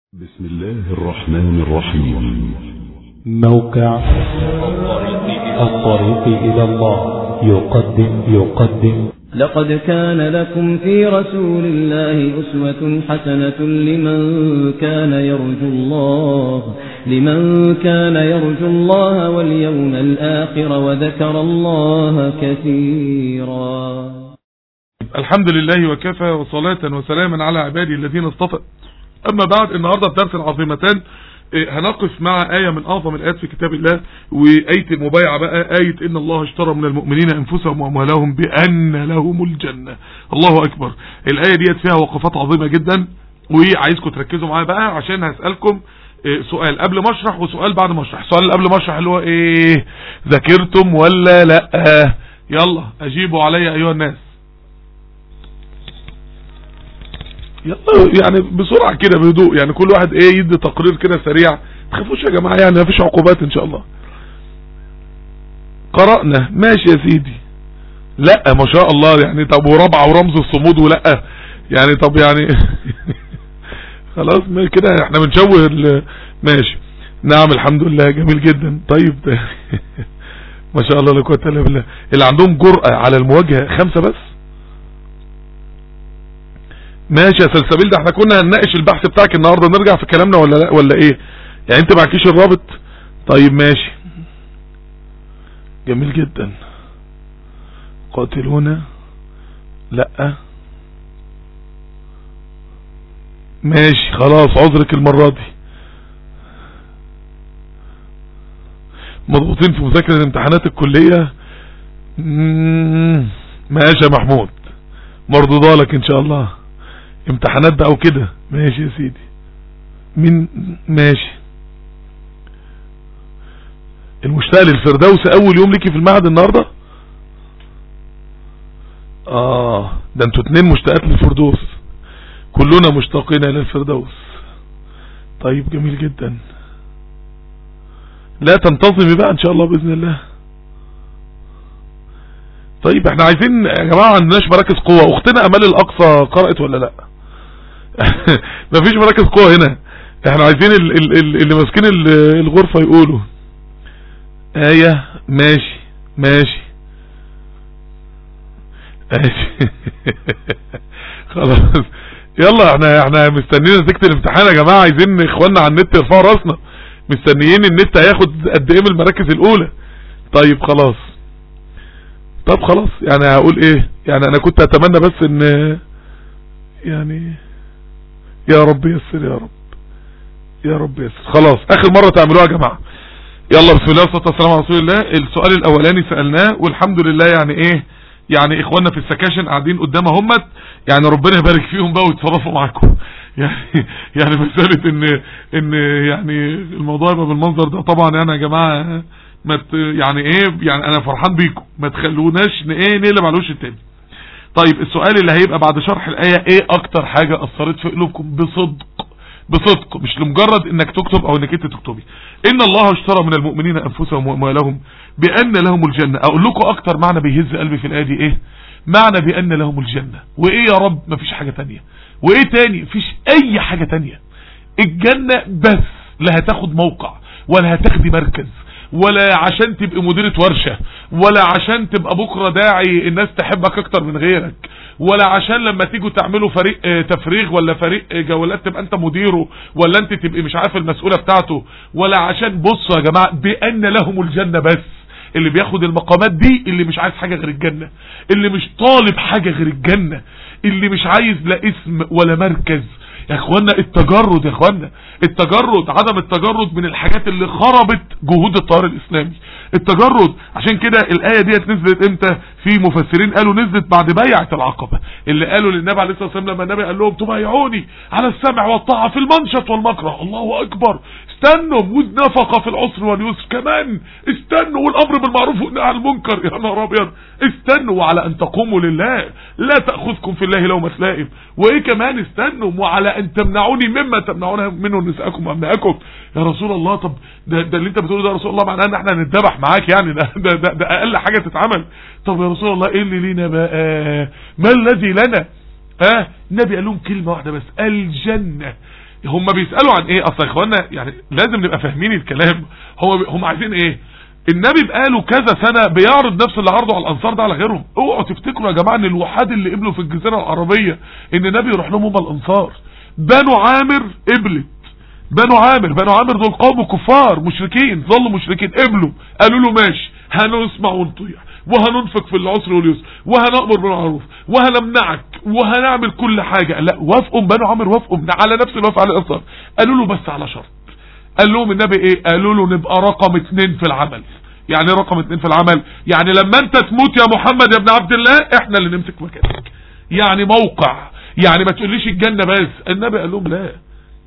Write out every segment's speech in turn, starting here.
بسم الله الرحمن الرحيم موقع الطريق إلى الله يقدم يقدم لقد كان لكم في رسول الله أسوة حسنة لمن كان يرجو الله لمن كان يرجو الله واليوم الآخر وذكر الله كثيرا الحمد لله وكفى وصلاة وسلاما على عبادي الذين اصطفى أما بعد النهاردة بدرس عظيمتان إيه، هنقف مع آية من أعظم الآيات في كتاب الله وآية المبايعة بقى آية إن الله اشترى من المؤمنين أنفسهم وأموالهم بأن لهم الجنة الله أكبر الآية ديت فيها وقفات عظيمة جدا وعايزكم تركزوا معايا بقى عشان هسألكم إيه، سؤال قبل ما اشرح وسؤال بعد ما اشرح السؤال اللي قبل ما اشرح اللي هو ايه ذاكرتم ولا لا يلا اجيبوا عليا ايها الناس يلا يعني بسرعة كده بهدوء يعني كل واحد ايه يدي تقرير كده سريع تخافوش يا جماعة يعني مفيش عقوبات ان شاء الله قرأنا ماشي يا سيدي لا ما شاء الله يعني طب ورابعة ورمز الصمود ولا يعني طب يعني خلاص ما كده احنا بنشوه ال- ماشي نعم الحمد لله جميل جدا طيب ده ما شاء الله لا قوه الا بالله اللي عندهم جرأة على المواجهة خمسة بس ماشي يا سلسبيل ده احنا كنا هنناقش البحث بتاعك النهاردة نرجع في كلامنا ولا لا ولا ايه يعني انت معكيش الرابط طيب ماشي جميل جدا قاتلونا لا ماشي خلاص عذرك المرة دي مضغوطين في مذاكرة امتحانات الكلية مم، ماشي يا محمود مردوضة لك ان شاء الله امتحانات بقى وكده ماشي يا سيدي مين ماشي المشتاق للفردوس اول يوم ليكي في المعهد النهارده اه ده انتوا اتنين مشتاقات للفردوس كلنا مشتاقين الى الفردوس طيب جميل جدا لا تنتظمي بقى ان شاء الله باذن الله طيب احنا عايزين يا جماعه ما عندناش مراكز قوه اختنا امال الاقصى قرات ولا لا مفيش مراكز قوه هنا احنا عايزين ال- ال- ال- اللي ماسكين ال- الغرفه يقولوا ايه ماشي ماشي ماشي خلاص يلا احنا احنا مستنيين نتيجه الامتحان يا جماعه عايزين اخواننا على النت يرفعوا راسنا مستنيين النت هياخد قد ايه من المراكز الاولى طيب خلاص طب خلاص يعني هقول ايه يعني انا كنت اتمنى بس ان يعني يا رب يسر يا رب يا رب يسر خلاص اخر مرة تعملوها يا جماعة يلا بسم الله والصلاة والسلام على رسول الله السؤال الاولاني سألناه والحمد لله يعني ايه يعني اخواننا في السكاشن قاعدين قدام همت يعني ربنا يبارك فيهم بقى ويتصرفوا معاكم يعني يعني مسألة ان ان يعني الموضوع يبقى بالمنظر ده طبعا يعني يا جماعة ما ت- يعني ايه يعني انا فرحان بيكم ما تخلوناش ن- ايه نقلب على الوش التاني طيب السؤال اللي هيبقى بعد شرح الآية ايه اكتر حاجة اثرت في قلوبكم بصدق بصدق مش لمجرد انك تكتب او انك انت تكتبي ان الله اشترى من المؤمنين انفسهم واموالهم بان لهم الجنة اقول لكم اكتر معنى بيهز قلبي في الآية دي ايه معنى بان لهم الجنة وايه يا رب مفيش حاجة تانية وايه تاني مفيش اي حاجة تانية الجنة بس لا هتاخد موقع ولا هتاخدي مركز ولا عشان تبقى مديرة ورشة ولا عشان تبقى بكرة داعي الناس تحبك اكتر من غيرك ولا عشان لما تيجوا تعملوا فريق آه، تفريغ ولا فريق آه، جولات تبقى انت مديره ولا انت تبقى مش عارف المسؤولة بتاعته ولا عشان بصوا يا جماعة بأن لهم الجنة بس اللي بياخد المقامات دي اللي مش عايز حاجة غير الجنة اللي مش طالب حاجة غير الجنة اللي مش عايز لا اسم ولا مركز يا اخوانا التجرد يا اخوانا التجرد عدم التجرد من الحاجات اللي خربت جهود التيار الاسلامي التجرد عشان كده الايه ديت نزلت امتى في مفسرين قالوا نزلت بعد بيعه العقبه اللي قالوا للنبي عليه الصلاه والسلام لما النبي قال لهم تبايعوني على السمع والطاعه في المنشط والمكره الله اكبر استنوا والنفقه في العسر واليسر كمان استنوا والامر بالمعروف والنهي عن المنكر يا نهار ابيض استنوا وعلى ان تقوموا لله لا تاخذكم في الله لومه لائم وايه كمان استنوا وعلى ان تمنعوني مما تمنعون منه نساءكم وابنائكم يا رسول الله طب ده, ده اللي انت بتقوله ده يا رسول الله معناه ان احنا هنتذبح معاك يعني ده, ده, ده, ده اقل حاجه تتعمل طب يا رسول الله ايه اللي لينا بقى ما الذي لنا ها النبي قال لهم كلمه واحده بس الجنه هم بيسالوا عن ايه اصل يا اخوانا يعني لازم نبقى فاهمين الكلام هو هم عايزين ايه النبي بقاله كذا سنة بيعرض نفس اللي عرضه على الانصار ده على غيرهم اوعوا تفتكروا يا جماعة ان الوحاد اللي قبلوا في الجزيرة العربية ان النبي يروح لهم هم الانصار بنو عامر قبلت بنو عامر بنو عامر دول قوم كفار مشركين ظلوا مشركين قبلوا قالوا له ماشي هنسمع ونطيع وهننفق في العسر واليسر وهنأمر بالمعروف وهنمنعك وهنعمل كل حاجة لا وافقوا بنو عامر وافقوا على نفس الوفق على الانصار قالوا له بس على شرط قال لهم النبي ايه قالوا له نبقى رقم اتنين في العمل يعني رقم اتنين في العمل يعني لما انت تموت يا محمد يا ابن عبد الله احنا اللي نمسك مكانك يعني موقع يعني ما تقوليش الجنة بس النبي قال لهم لا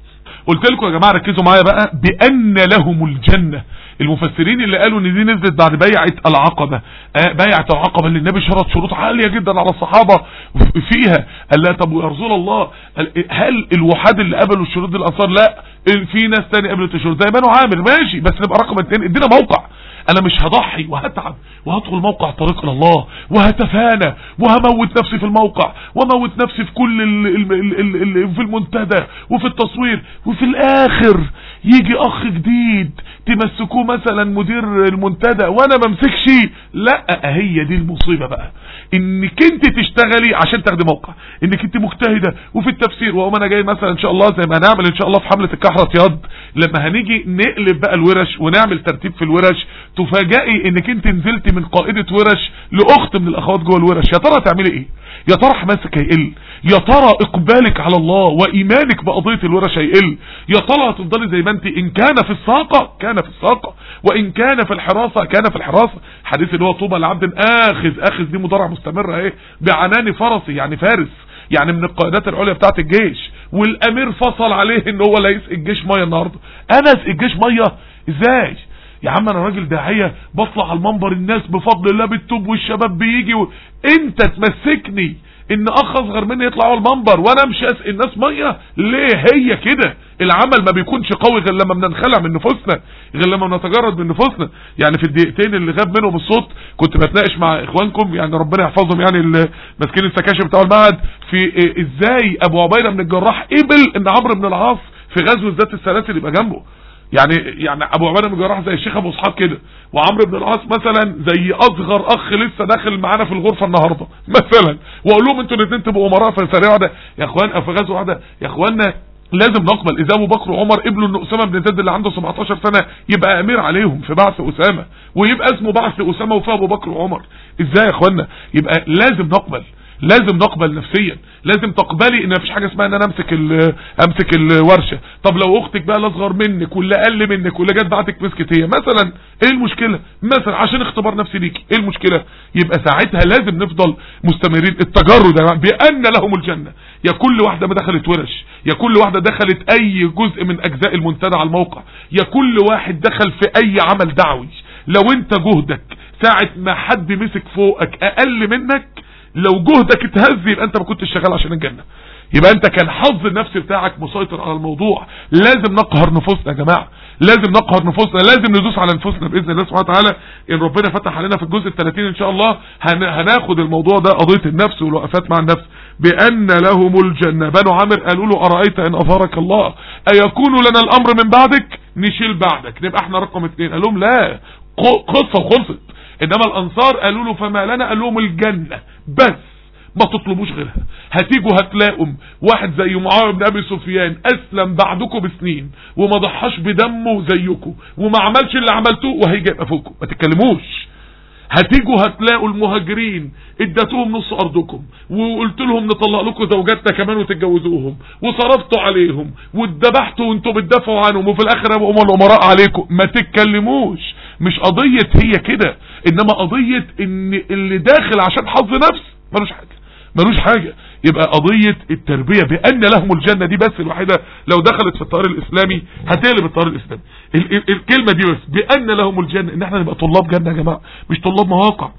قلت لكم يا جماعة ركزوا معايا بقى بأن لهم الجنة المفسرين اللي قالوا ان دي نزلت بعد بيعة العقبة آه بيعة العقبة اللي النبي شرط شروط عالية جدا على الصحابة فيها قال لا طب يا رسول الله هل الوحاد اللي قبلوا الشروط دي الانصار لا في ناس تاني قبلت الشروط زي بنو عامر ماشي بس نبقى رقم اتنين ادينا موقع انا مش هضحي وهتعب وهدخل موقع طريق الى الله وهتفانى وهموت نفسي في الموقع واموت نفسي في كل ال ال ال ال ال في المنتدى وفي التصوير وفي الاخر يجي اخ جديد تمسكوه مثلا مدير المنتدى وانا ما امسكش لا هي دي المصيبه بقى انك انت تشتغلي عشان تاخدي موقع انك انت مجتهده وفي التفسير واقوم انا جاي مثلا ان شاء الله زي ما هنعمل ان شاء الله في حمله الكحره ياض لما هنيجي نقلب بقى الورش ونعمل ترتيب في الورش تفاجئي انك انت نزلت من قائده ورش لاخت من الاخوات جوه الورش يا ترى تعملي ايه يا ترى حماسك هيقل يا ترى اقبالك على الله وايمانك بقضيه الورش هيقل يا ترى هتفضلي زي ما انت ان كان في الساقه كان في الساقه وان كان في الحراسه كان في الحراسه حديث اللي هو طوبى لعبد اخذ اخذ دي مضارع مستمره اهي بعنان فرسي يعني فارس يعني من القائدات العليا بتاعت الجيش والامير فصل عليه ان هو لا يسقي الجيش ميه النهارده انا اسقي الجيش ميه ازاي يا عم انا راجل داعيه بطلع على المنبر الناس بفضل الله بالتوب والشباب بيجي و... انت تمسكني ان اخ اصغر مني يطلع على المنبر وانا امشي اسقي الناس ميه ليه هي كده العمل ما بيكونش قوي غير لما بننخلع من نفوسنا غير لما بنتجرد من نفوسنا يعني في الدقيقتين اللي غاب منهم الصوت كنت بتناقش مع اخوانكم يعني ربنا يحفظهم يعني ماسكين السكاشن بتاع المعهد في إيه ازاي ابو عبيده بن الجراح قبل ان عمرو بن العاص في غزوه ذات السلاسل يبقى جنبه يعني يعني ابو عبيده بن الجراح زي الشيخ ابو اسحاق كده وعمرو بن العاص مثلا زي اصغر اخ لسه داخل معانا في الغرفه النهارده مثلا واقول لهم انتوا الاثنين تبقوا امراء في سريع واحده يا اخوان في غزوه واحده يا اخوانا لازم نقبل اذا ابو بكر وعمر قبلوا ان اسامه بن زيد اللي عنده 17 سنه يبقى امير عليهم في بعث اسامه ويبقى اسمه بعث اسامه وفيه ابو بكر وعمر ازاي يا اخوانا يبقى لازم نقبل لازم نقبل نفسيا لازم تقبلي ان مفيش حاجه اسمها ان انا امسك امسك الورشه طب لو اختك بقى الاصغر منك واللي اقل منك واللي جت بعتك مسكت هي مثلا ايه المشكله مثلا عشان اختبار نفسي ليكي ايه المشكله يبقى ساعتها لازم نفضل مستمرين التجرد يا بان لهم الجنه يا كل واحده ما دخلت ورش يا كل واحده دخلت اي جزء من اجزاء المنتدى على الموقع يا كل واحد دخل في اي عمل دعوي لو انت جهدك ساعه ما حد مسك فوقك اقل منك لو جهدك اتهز يبقى انت ما كنتش شغال عشان الجنة يبقى انت كان حظ النفسي بتاعك مسيطر على الموضوع لازم نقهر نفوسنا يا جماعة لازم نقهر نفوسنا لازم ندوس على نفوسنا باذن الله سبحانه وتعالى ان ربنا فتح علينا في الجزء ال30 ان شاء الله هناخد الموضوع ده قضية النفس والوقفات مع النفس بان لهم الجنة بنو عامر قالوا له ارايت ان اظهرك الله ايكون لنا الامر من بعدك نشيل بعدك نبقى احنا رقم اثنين قال لهم لا قصة وخلصت انما الانصار قالوا له فما لنا قال لهم الجنة بس ما تطلبوش غيرها هتيجوا هتلاقوا واحد زي معاويه بن ابي سفيان اسلم بعدكم بسنين وما ضحاش بدمه زيكم وما عملش اللي عملتوه وهيجي يبقى فوقكم ما تتكلموش هتيجوا هتلاقوا المهاجرين اديتوهم نص ارضكم وقلت لهم نطلق لكم زوجاتنا كمان وتتجوزوهم وصرفتوا عليهم واتذبحتوا وانتوا بتدافعوا عنهم وفي الاخر ابقوا هم الامراء عليكم ما تتكلموش مش قضية هي كده انما قضية ان اللي داخل عشان حظ نفس ملوش حاجة ملوش حاجة يبقى قضية التربية بأن لهم الجنة دي بس الوحيدة لو دخلت في الطار الإسلامي هتقلب الطار الإسلامي ال ال الكلمة دي بس بأن لهم الجنة ان احنا نبقى طلاب جنة يا جماعة مش طلاب مواقع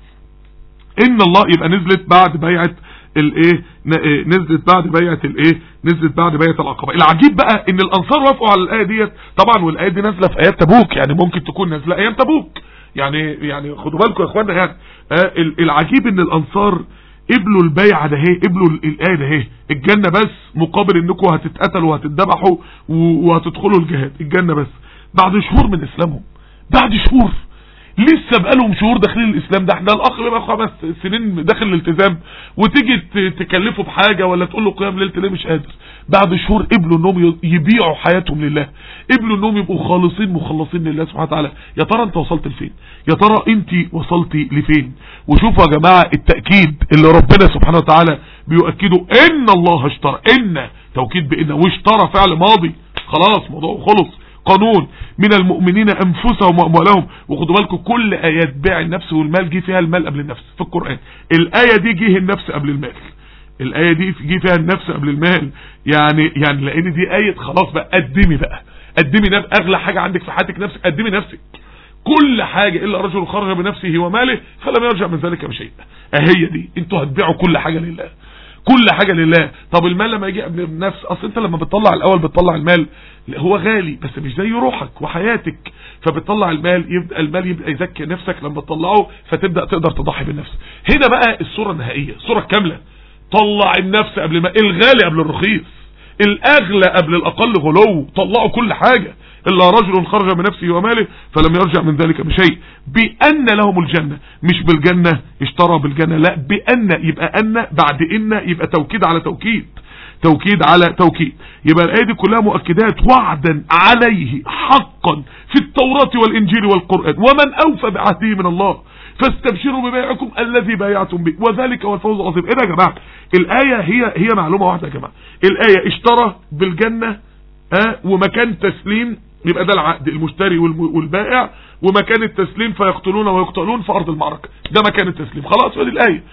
ان الله يبقى نزلت بعد بيعة الايه نزلت بعد بيعة الايه نزلت بعد بيعة العقبة العجيب بقى ان الانصار وافقوا على الايه ديت طبعا والايه دي نازله في ايات تبوك يعني ممكن تكون نازله ايام تبوك يعني يعني خدوا بالكم يا اخوانا يعني آه العجيب ان الانصار قبلوا البيعة ده هي قبلوا ال- الآية ده هي الجنة بس مقابل انكم هتتقتلوا وهتتذبحوا و- وهتدخلوا الجهاد الجنة بس بعد شهور من اسلامهم بعد شهور لسه بقالهم شهور داخلين الاسلام ده احنا الاخ بيبقى خمس سنين داخل الالتزام وتيجي ت- تكلفه بحاجه ولا تقول له قيام ليله ليه مش قادر بعد شهور قبلوا انهم ي- يبيعوا حياتهم لله قبلوا انهم يبقوا خالصين مخلصين لله سبحانه وتعالى يا ترى انت وصلت لفين يا ترى انت وصلتي لفين وشوفوا يا جماعه التاكيد اللي ربنا سبحانه وتعالى بيؤكده ان الله اشترى ان توكيد بان واشترى فعل ماضي خلاص موضوع خلص قانون من المؤمنين انفسهم واموالهم وخدوا بالكم كل ايات بيع النفس والمال جه فيها المال قبل النفس في القران الايه دي جه النفس قبل المال الايه دي جه فيها النفس قبل المال يعني يعني لان دي ايه خلاص بقى قدمي بقى قدمي نف... اغلى حاجه عندك في حياتك نفسك قدمي نفسك كل حاجة إلا رجل خرج بنفسه وماله فلم يرجع من ذلك بشيء أهي دي انتوا هتبيعوا كل حاجة لله كل حاجة لله طب المال لما يجي قبل النفس اصل انت لما بتطلع الاول بتطلع المال هو غالي بس مش زي روحك وحياتك فبتطلع المال يبقى المال يبقى يزكي نفسك لما تطلعه فتبدأ تقدر تضحي بالنفس هنا بقى الصورة النهائية الصورة الكاملة طلع النفس قبل ما الغالي قبل الرخيص الاغلى قبل الاقل غلو طلعوا كل حاجة الا رجل خرج بنفسه وماله فلم يرجع من ذلك بشيء بان لهم الجنة مش بالجنة اشترى بالجنة لا بان يبقى ان بعد ان يبقى توكيد على توكيد توكيد على توكيد يبقى الايه دي كلها مؤكدات وعدا عليه حقا في التوراة والانجيل والقرآن ومن اوفى بعهده من الله فاستبشروا ببيعكم الذي بايعتم به وذلك هو الفوز العظيم ايه ده يا جماعه الايه هي هي معلومه واحده يا جماعه الايه اشترى بالجنه ها ومكان تسليم يبقى ده العقد المشتري والم- والبائع ومكان التسليم فيقتلون ويقتلون في ارض المعركه ده مكان التسليم خلاص ودي الايه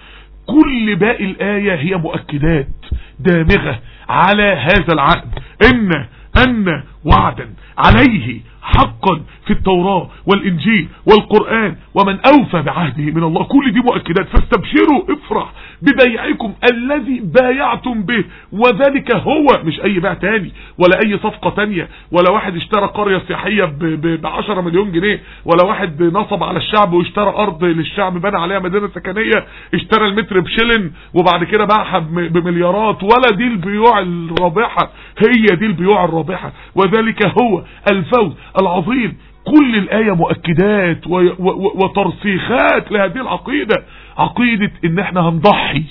كل باقي الآية هي مؤكدات دامغة على هذا العقد إن أن وعدا عليه حقا في التوراة والإنجيل والقرآن ومن أوفى بعهده من الله كل دي مؤكدات فاستبشروا افرح ببيعكم الذي بايعتم به وذلك هو مش أي بيع تاني ولا أي صفقة تانية ولا واحد اشترى قرية سياحية ب 10 مليون جنيه ولا واحد نصب على الشعب واشترى أرض للشعب بنى عليها مدينة سكنية اشترى المتر بشلن وبعد كده باعها بم- بمليارات ولا دي البيوع الرابحة هي دي البيوع الرابحة وذلك هو الفوز العظيم كل الآية مؤكدات و- و- و- وترسيخات لهذه العقيدة عقيدة ان احنا هنضحي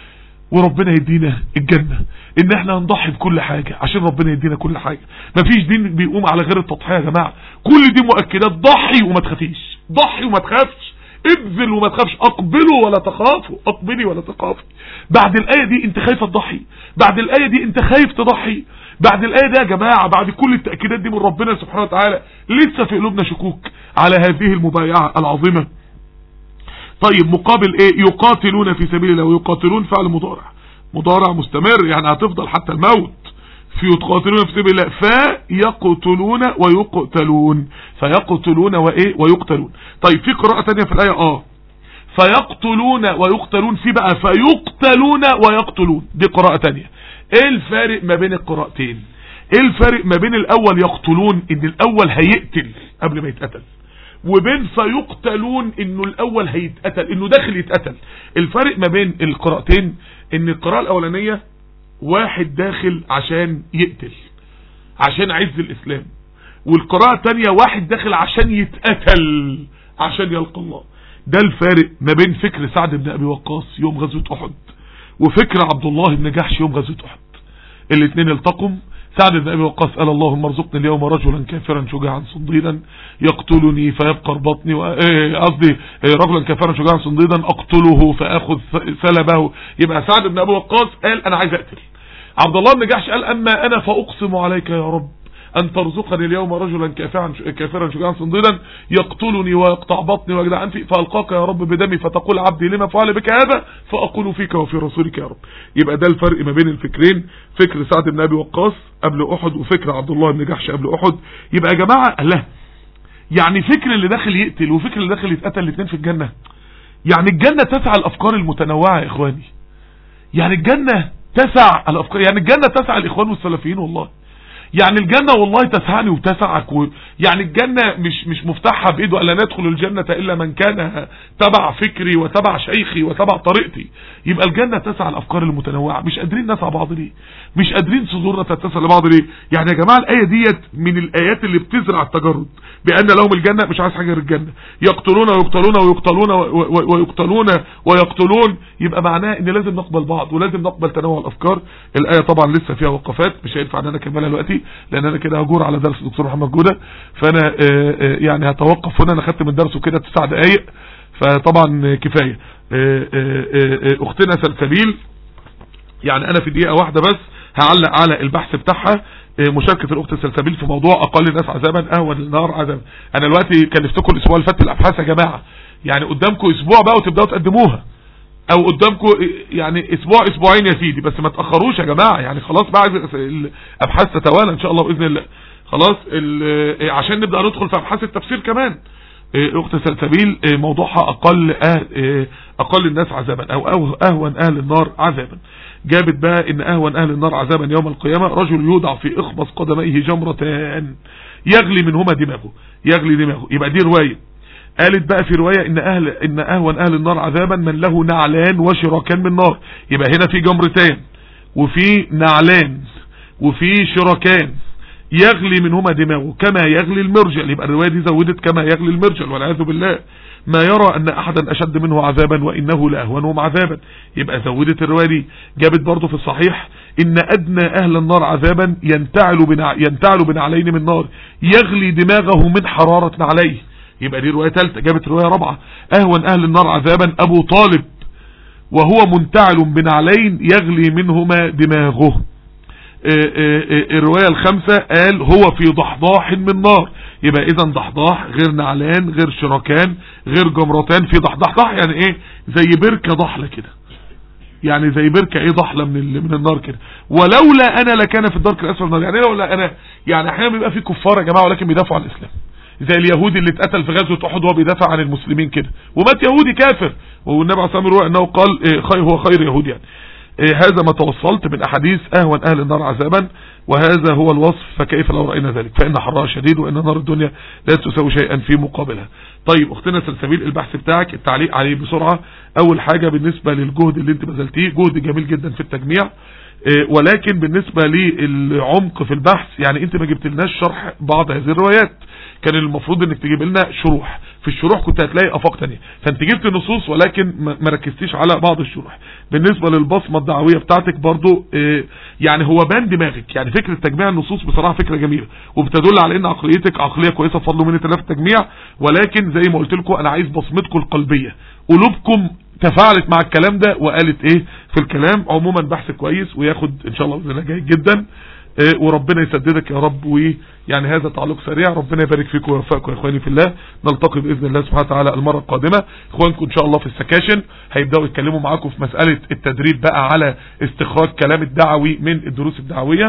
وربنا يدينا الجنة ان احنا هنضحي بكل حاجة عشان ربنا يدينا كل حاجة مفيش دين بيقوم على غير التضحية يا جماعة كل دي مؤكدات ضحي وما تخافيش ضحي وما تخافش ابذل وما تخافش اقبلوا ولا تخافوا اقبلي ولا تخافي بعد الآية دي انت خايفة تضحي بعد الآية دي انت خايف تضحي بعد الآية دي يا جماعة بعد كل التأكيدات دي من ربنا سبحانه وتعالى لسه في قلوبنا شكوك على هذه المبايعة العظيمة طيب مقابل ايه يقاتلون في سبيل الله ويقاتلون فعل مضارع مضارع مستمر يعني هتفضل حتى الموت في يقاتلون في سبيل الله فيقتلون ويقتلون فيقتلون وايه ويقتلون طيب في قراءة تانية في الآية اه فيقتلون ويقتلون في بقى فيقتلون ويقتلون دي قراءة تانية ايه الفارق ما بين القراءتين ايه الفارق ما بين الاول يقتلون ان الاول هيقتل قبل ما يتقتل وبين فيقتلون انه الاول هيتقتل انه داخل يتقتل الفرق ما بين القراءتين ان القراءة الاولانية واحد داخل عشان يقتل عشان عز الاسلام والقراءة التانية واحد داخل عشان يتقتل عشان يلقى الله ده الفارق ما بين فكر سعد بن ابي وقاص يوم غزوة احد وفكر عبد الله بن جحش يوم غزوة احد الاثنين التقوا سعد بن ابي وقاص قال اللهم ارزقني اليوم رجلا كافرا شجاعا صنديدا يقتلني فيبقر بطني و- إيه قصدي إيه رجلا كافرا شجاعا صنديدا اقتله فاخذ سلبه يبقى سعد بن ابي وقاص قال انا عايز اقتل عبد الله بن جحش قال اما انا فاقسم عليك يا رب أن ترزقني اليوم رجلا كافرا كافرا شجاعا صنديدا يقتلني ويقطع بطني ويجدع أنفي فألقاك يا رب بدمي فتقول عبدي لما فعل بك هذا فأقول فيك وفي رسولك يا رب يبقى ده الفرق ما بين الفكرين فكر سعد بن أبي وقاص قبل أحد وفكر عبد الله بن جحش قبل أحد يبقى يا جماعة الله يعني فكر اللي داخل يقتل وفكر اللي داخل يتقتل الاثنين في الجنة يعني الجنة تسعى الأفكار المتنوعة يا إخواني يعني الجنة تسع الأفكار يعني الجنة تسع الإخوان والسلفيين والله يعني الجنة والله تسعني وتسعك و... يعني الجنة مش مش مفتاحها بايده الا ندخل الجنة الا من كان تبع فكري وتبع شيخي وتبع طريقتي يبقى الجنة تسع الافكار المتنوعة مش قادرين نسع بعض ليه مش قادرين صدورنا تتسع لبعض ليه يعني يا جماعة الاية ديت من الايات اللي بتزرع التجرد بان لهم الجنة مش عايز حاجة غير الجنة يقتلون ويقتلون ويقتلون و- و- ويقتلون ويقتلون يبقى معناه ان لازم نقبل بعض ولازم نقبل تنوع الافكار الايه طبعا لسه فيها وقفات مش هينفع ان انا اكملها دلوقتي لان انا كده هجور على درس الدكتور محمد جوده فانا آه، آه، يعني هتوقف هنا انا خدت من درسه كده تسع دقائق فطبعا كفايه آه، آه، آه، اختنا سلسبيل يعني انا في دقيقة واحدة بس هعلق على البحث بتاعها آه، مشاركة الاخت سلسبيل في موضوع اقل الناس عذابا اهون النار عذابا انا دلوقتي كلفتكم الاسبوع اللي فات الابحاث يا جماعة يعني قدامكم اسبوع بقى وتبداوا تقدموها او قدامكم يعني اسبوع اسبوعين يا سيدي بس ما تاخروش يا جماعه يعني خلاص بقى عايز الابحاث تتوالى ان شاء الله باذن الله خلاص ال- عشان نبدا ندخل في ابحاث التفسير كمان إيه، اخت سلسبيل إيه، موضوعها اقل أهل إيه، اقل الناس عذابا او أه- اهون اهل النار عذابا جابت بقى ان اهون اهل النار عذابا يوم القيامة رجل يوضع في اخبص قدميه جمرتان يغلي منهما دماغه يغلي دماغه يبقى دي رواية قالت بقى في رواية ان اهل ان اهون اهل النار عذابا من له نعلان وشراكان من نار يبقى هنا في جمرتان وفي نعلان وفي شراكان يغلي منهما دماغه كما يغلي المرجل يبقى الرواية دي زودت كما يغلي المرجل والعياذ بالله ما يرى ان احدا اشد منه عذابا وانه لاهونهم عذابا يبقى زودت الرواية دي جابت برضه في الصحيح ان ادنى اهل النار عذابا ينتعل بنع... ينتعل بنعلين من نار يغلي دماغه من حرارة نعليه يبقى دي رواية ثالثة جابت رواية رابعة اهون اهل النار عذابا ابو طالب وهو منتعل بنعلين يغلي منهما دماغه آه، آه، آه، الرواية الخامسة قال هو في ضحضاح من نار يبقى اذا ضحضاح غير نعلان غير شراكان غير جمرتان في ضحضاح ضح يعني ايه زي بركة ضحلة كده يعني زي بركة ايه ضحلة من ال- من النار كده ولولا انا لكان في الدرك الاسفل من النار يعني إيه لولا انا يعني احيانا بيبقى في كفار يا جماعة ولكن بيدافعوا عن الاسلام زي اليهودي اللي اتقتل في غزوة احد وهو بيدافع عن المسلمين كده ومات يهودي كافر والنبي عليه الصلاه والسلام انه قال إيه، خير هو خير يهودي يعني إيه، هذا ما توصلت من احاديث اهون اهل النار عذابا وهذا هو الوصف فكيف لو راينا ذلك فان حرها شديد وان نار الدنيا لا تساوي شيئا في مقابلها طيب اختنا سلسبيل البحث بتاعك التعليق عليه بسرعه اول حاجه بالنسبه للجهد اللي انت بذلتيه جهد جميل جدا في التجميع إيه، ولكن بالنسبة للعمق في البحث يعني انت ما جبتلناش شرح بعض هذه الروايات كان المفروض انك تجيب لنا شروح في الشروح كنت هتلاقي افاق تانية فانت جبت نصوص ولكن ما ما ركزتيش على بعض الشروح بالنسبة للبصمة الدعوية بتاعتك برضو اه يعني هو بان دماغك يعني فكرة تجميع النصوص بصراحة فكرة جميلة وبتدل على ان عقليتك عقلية كويسة بفضل من الله في التجميع ولكن زي ما قلت لكم انا عايز بصمتكم القلبية قلوبكم تفاعلت مع الكلام ده وقالت ايه في الكلام عموما بحث كويس وياخد ان شاء الله باذن الله جيد جدا إيه وربنا يسددك يا رب ويعني هذا تعليق سريع ربنا يبارك فيكم ويوفقكم يا اخواني في الله نلتقي باذن الله سبحانه وتعالى المره القادمه اخوانكم ان شاء الله في السكاشن هيبداوا يتكلموا معاكم في مساله التدريب بقى على استخراج كلام الدعوي من الدروس الدعويه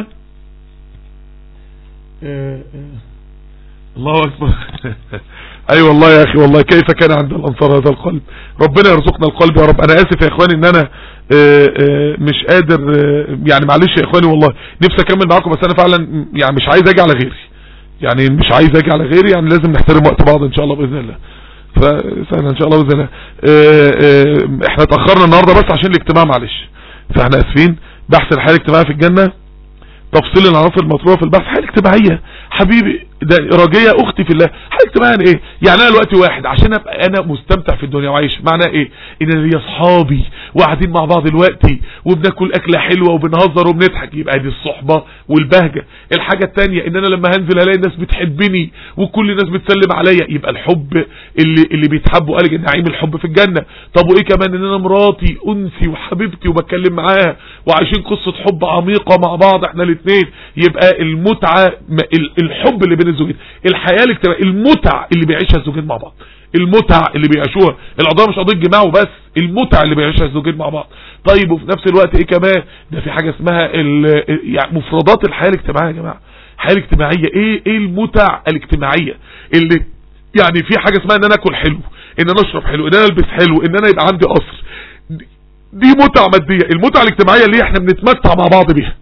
إيه إيه. الله اكبر اي أيوة والله يا اخي والله كيف كان عند الانصار هذا القلب ربنا يرزقنا القلب يا رب انا اسف يا اخواني ان انا آآ آآ مش قادر يعني معلش يا اخواني والله نفسي اكمل معاكم بس انا فعلا يعني مش عايز اجي على غيري يعني مش عايز اجي على غيري يعني لازم نحترم وقت بعض ان شاء الله باذن الله فسهلا ان شاء الله باذن الله آآ احنا اتاخرنا النهارده بس عشان الاجتماع معلش فاحنا اسفين بحث الحياه الاجتماعيه في الجنه تفصيل العناصر المطلوبه في البحث حاله اجتماعيه حبيبي ده راجيه اختي في الله حاله اجتماعيه ايه يعني انا دلوقتي واحد عشان ابقى انا مستمتع في الدنيا وعايش معناه ايه ان انا ليا اصحابي وقاعدين مع بعض دلوقتي وبناكل اكله حلوه وبنهزر وبنضحك يبقى دي الصحبه والبهجه الحاجه الثانيه ان انا لما هنزل الاقي الناس بتحبني وكل الناس بتسلم عليا يبقى الحب اللي اللي بيتحبوا قال نعيم الحب في الجنه طب وايه كمان ان انا مراتي انسي وحبيبتي وبتكلم معاها وعايشين قصه حب عميقه مع بعض احنا الاثنين يبقى المتعه الحب اللي بين الزوجين الحياه الاجتماعيه المتع اللي بيعيشها الزوجين مع بعض المتع اللي بيعيشوها القضيه مش قضيه جماع وبس المتع اللي بيعيشها الزوجين مع بعض طيب وفي نفس الوقت ايه كمان ده في حاجه اسمها يعني مفردات الحياه الاجتماعيه يا جماعه الحياه الاجتماعيه ايه ايه المتع الاجتماعيه اللي يعني في حاجه اسمها ان انا اكل حلو ان انا اشرب حلو ان انا البس حلو ان انا يبقى عندي قصر دي متع ماديه المتع الاجتماعيه اللي احنا بنتمتع مع بعض بيها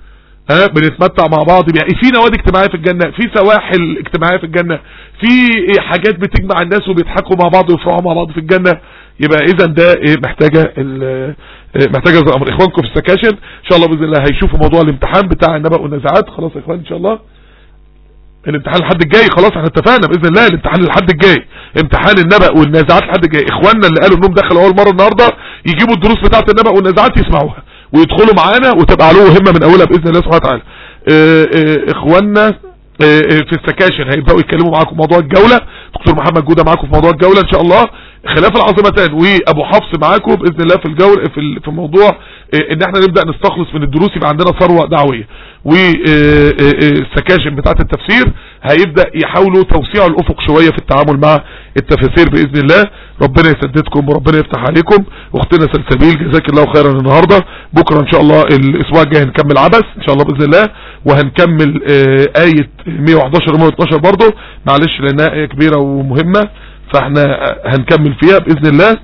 ها بنتمتع مع بعض يعني في نوادي اجتماعيه في الجنه في سواحل اجتماعيه في الجنه في حاجات بتجمع الناس وبيضحكوا مع بعض ويفرحوا مع بعض في الجنه يبقى اذا ده إيه محتاجه ال- إيه محتاجه زي امر اخوانكم في السكاشن ان شاء الله باذن الله هيشوفوا موضوع الامتحان بتاع النبأ والنزاعات خلاص يا اخوان ان شاء الله الامتحان الحد الجاي خلاص احنا اتفقنا باذن الله الامتحان الحد الجاي امتحان النبأ والنزاعات الحد الجاي اخواننا اللي قالوا انهم دخلوا اول مره النهارده يجيبوا الدروس بتاعه النبأ والنزاعات يسمعوها ويدخلوا معانا وتبقى عليهم همه من اولها باذن الله سبحانه وتعالى اه اه اخواننا اه اه في السكاشن هيبداوا يتكلموا معاكم في موضوع الجوله دكتور محمد جوده معاكم في موضوع الجوله ان شاء الله خلاف العاصمتان وابو حفص معاكم باذن الله في الجول في ال- في موضوع اه، ان احنا نبدا نستخلص من الدروس يبقى عندنا ثروه دعويه والسكاشن بتاعه التفسير هيبدا يحاولوا توسيع الافق شويه في التعامل مع التفاسير باذن الله ربنا يسددكم وربنا يفتح عليكم واختنا سلسبيل جزاك الله خيرا النهارده بكره ان شاء الله الاسبوع الجاي هنكمل عبس ان شاء الله باذن الله وهنكمل آه، ايه 111 و 112 برضه معلش لانها ايه كبيره ومهمه فاحنا آه، هنكمل فيها باذن الله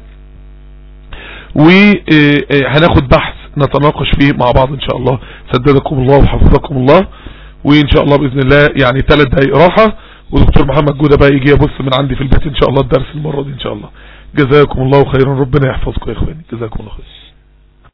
وهناخد بحث نتناقش فيه مع بعض ان شاء الله سددكم الله وحفظكم الله وان شاء الله باذن الله يعني ثلاث دقايق راحه ودكتور محمد جوده بقى يجي يبص من عندي في البيت ان شاء الله الدرس المره دي ان شاء الله جزاكم الله خيرا ربنا يحفظكم يا اخواني جزاكم الله خير